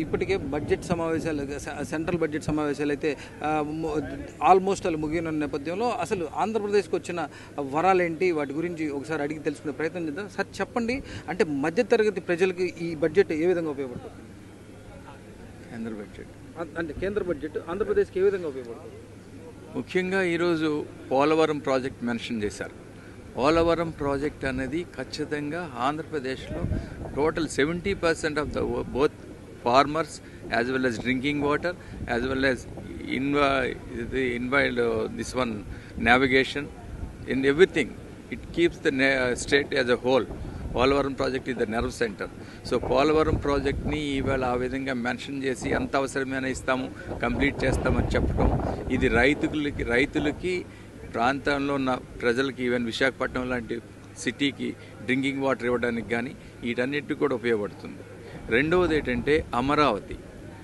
ఇప్పటికే బడ్జెట్ సమావేశాలు స- సెంట్రల్ బడ్జెట్ సమావేశాలు అయితే ఆ, ము- ఆల్మోస్ట్ అలా ముగియనున్న నేపథ్యంలో అసలు ఆంధ్రప్రదేశ్కి వచ్చిన వరాలేంటి వాటి గురించి ఒకసారి అడిగి తెలుసుకునే ప్రయత్నం చేద్దాం సార్ చెప్పండి అంటే మధ్యతరగతి ప్రజలకు ఈ బడ్జెట్ ఏ విధంగా ఉపయోగపడుతుంది కేంద్ర బడ్జెట్ అం- అంటే కేంద్ర బడ్జెట్ ఆంధ్రప్రదేశ్కి ఏ విధంగా ఉపయోగపడుతుంది ముఖ్యంగా ఈరోజు పోలవరం ప్రాజెక్ట్ మెన్షన్ చేశారు పోలవరం ప్రాజెక్ట్ అనేది ఖచ్చితంగా ఆంధ్రప్రదేశ్లో total seventy percent of the both farmers as well as drinking water as well as ఇన్వా ఇది involved this one navigation in everything it keeps the state as a whole Polavaram project ఇది the nerve centre so Polavaram ప్రాజెక్ట్ని ఇవాళ ఆ విధంగా mention చేసి ఎంత అవసరమైన ఇస్తాము కంప్లీట్ చేస్తామని చెప్పడం ఇది రైతులకి రైతులకి ప్రాంతంలో ఉన్న ప్రజలకి ఈవెన్ విశాఖపట్నం లాంటి సిటీకి డ్రింకింగ్ వాటర్ ఇవ్వడానికి కానీ వీటన్నిటికి కూడా ఉపయోగపడుతుంది రెండవది ఏంటంటే Amaravati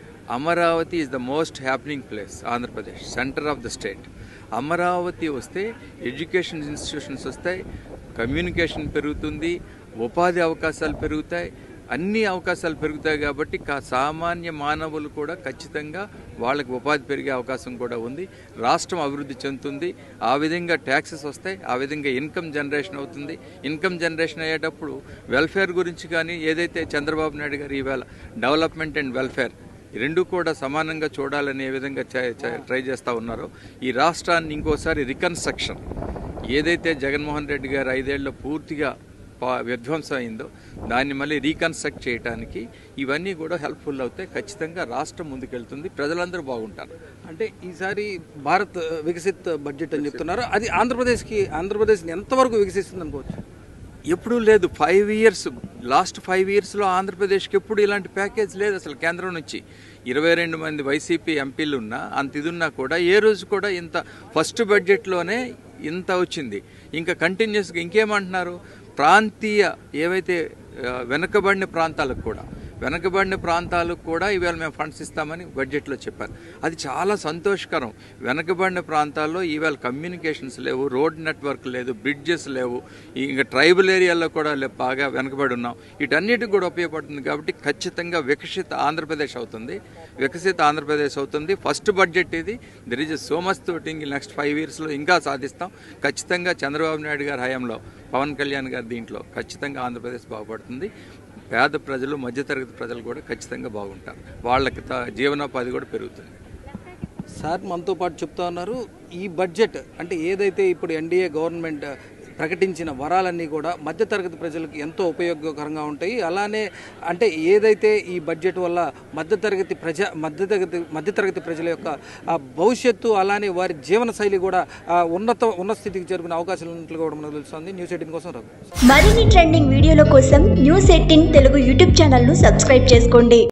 Amaravati is the most happening place Andhra Pradesh centre of the state Amaravati వస్తే ఎడ్యుకేషన్ ఇన్స్టిట్యూషన్స్ వస్తాయి కమ్యూనికేషన్ పెరుగుతుంది ఉపాధి అవకాశాలు పెరుగుతాయి అన్ని అవకాశాలు పెరుగుతాయి కాబట్టి కా- సామాన్య మానవులు కూడా ఖచ్చితంగా వాళ్ళకి ఉపాధి పెరిగే అవకాశం కూడా ఉంది రాష్ట్రం అభివృద్ధి చెందుతుంది ఆ విధంగా ట్యాక్సెస్ వస్తాయి ఆ విధంగా ఇన్కమ్ జనరేషన్ అవుతుంది ఇన్కమ్ జనరేషన్ అయ్యేటప్పుడు వెల్ఫేర్ గురించి కానీ ఏదైతే చంద్రబాబు నాయుడు గారు ఈవేళ డెవలప్మెంట్ అండ్ వెల్ఫేర్ ఈ రెండు కూడా సమానంగా చూడాలనే విధంగా చే- చే- ట్రై చేస్తూ ఉన్నారో ఈ రాష్ట్రాన్ని ఇంకోసారి రికన్స్ట్రక్షన్ ఏదైతే జగన్మోహన్ రెడ్డి గారు ఐదేళ్లలో పూర్తిగా పా- విధ్వంసం అయిందో దాన్ని మళ్ళీ రీకన్స్ట్రక్ట్ చేయడానికి ఇవన్నీ కూడా హెల్ప్ఫుల్ అవుతాయి ఖచ్చితంగా రాష్ట్రం ముందుకెళ్తుంది ప్రజలందరూ బాగుంటారు అంటే ఈసారి భారత్ వికసిత్ బడ్జెట్ అని చెప్తున్నారు అది ఆంధ్రప్రదేశ్కి ఆంధ్రప్రదేశ్ని ఎంతవరకు వికసిస్తుంది అనుకోవచ్చు ఎప్పుడూ లేదు ఫైవ్ ఇయర్స్ లాస్ట్ ఫైవ్ ఇయర్స్లో ఆంధ్రప్రదేశ్కి ఎప్పుడు ఇలాంటి ప్యాకేజ్ లేదు అసలు కేంద్రం నుంచి ఇరవై రెండు మంది వైసీపీ ఎంపీలు ఉన్నా అంత ఇది ఉన్నా కూడా ఏ రోజు కూడా ఇంత ఫస్ట్ బడ్జెట్లోనే ఇంత వచ్చింది ఇంకా కంటిన్యూస్గా ఇంకేమంటున్నారు ప్రాంతీయ ఏవైతే ఆ, వెనుకబడిన ప్రాంతాలకు కూడా వెనకబడిన ప్రాంతాలకు కూడా ఇవాళ మేము ఫండ్స్ ఇస్తామని బడ్జెట్లో చెప్పారు అది చాలా సంతోషకరం వెనకబడిన ప్రాంతాల్లో ఇవాళ కమ్యూనికేషన్స్ లేవు రోడ్ నెట్వర్క్ లేదు బ్రిడ్జెస్ లేవు ఇంకా ట్రైబల్ ఏరియాల్లో కూడా లే- బాగా వెనకబడి ఉన్నాం వీటన్నిటికి కూడా ఉపయోగపడుతుంది కాబట్టి ఖచ్చితంగా వికసిత ఆంధ్రప్రదేశ్ అవుతుంది వికసిత ఆంధ్రప్రదేశ్ అవుతుంది ఫస్ట్ బడ్జెట్ ఇది there is so much thing next five ఇయర్స్లో ఇంకా సాధిస్తాం ఖచ్చితంగా చంద్రబాబు నాయుడు గారి హయాంలో పవన్ కళ్యాణ్ గారి దీంట్లో ఖచ్చితంగా ఆంధ్రప్రదేశ్ బాగుపడుతుంది పేద ప్రజలు మధ్యతరగతి ప్రజలు కూడా ఖచ్చితంగా బాగుంటారు వాళ్ళకి త- జీవనోపాధి కూడా పెరుగుతుంది సార్ మనతో పాటు చెప్తా ఉన్నారు ఈ బడ్జెట్ అంటే ఏదైతే ఇప్పుడు ఎన్డీఏ గవర్నమెంట్ ప్రకటించిన వరాలన్నీ కూడా మధ్యతరగతి ప్రజలకు ఎంతో ఉపయోగకరంగా ఉంటాయి అలానే అంటే ఏదైతే ఈ బడ్జెట్ వల్ల మధ్యతరగతి ప్రజ మధ్యతరగతి మధ్యతరగతి ప్రజల యొక్క ఆ, భవిష్యత్తు అలానే వారి జీవన శైలి కూడా ఆ, ఉన్నత ఉన్నత స్థితికి చేరుకునే అవకాశాలు ఉన్నట్లుగా కూడా మనకు తెలుస్తుంది న్యూస్ ఎయిటీన్ కోసం రఘు మరిన్ని ట్రెండింగ్ వీడియోల కోసం న్యూస్ ఎయిటీన్ తెలుగు యూట్యూబ్ ఛానల్ను సబ్స్క్రైబ్ చేసుకోండి